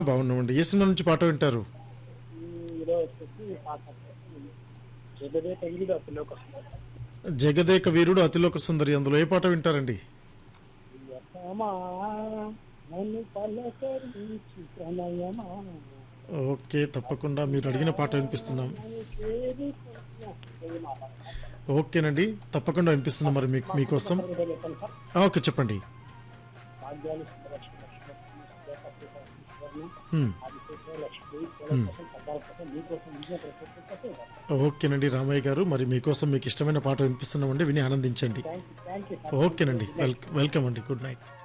బాగున్నామండి ఏ సినిమా నుంచి పాట వింటారు ఈరోజు వచ్చేసి పాట జగదే తగిలిగా పిల్లలకు జగదేక వీరుడు అతిలోక సుందరి అందులో ఏ పాట వింటారండి యమా నన్ను పలకరించి ప్రణయమా ఓకే తప్పకుండా మీరు అడిగిన పాట వినిపిస్తున్నాం నన్ను చేరుకున్న ప్రేమ. ఓకేనండి తప్పకుండా వినిపిస్తున్నాం మరి మీకు మీకోసం ఒకసారి చెప్పండి సార్ ఆ, ఓకే చెప్పండి భాగ్యాలు సుబ్బలక్ష్మి లక్ష్మీ సుబ్బలక్ష్మి హ్మ్. ఆదిశేష లక్ష్మి పిల్లల కోసం పెద్దల కోసం మీకోసం విజయ ప్రతి థ్యాంక్ ఓకేనండి రామయ్య గారు మరి మీకోసం మీకు ఇష్టమైన పాట వినిపిస్తున్నామండి విని ఆనందించండి యూ థ్యాంక్ యూ ఓకేనండి వెల్ వెల్కమ్ అండి గుడ్ నైట్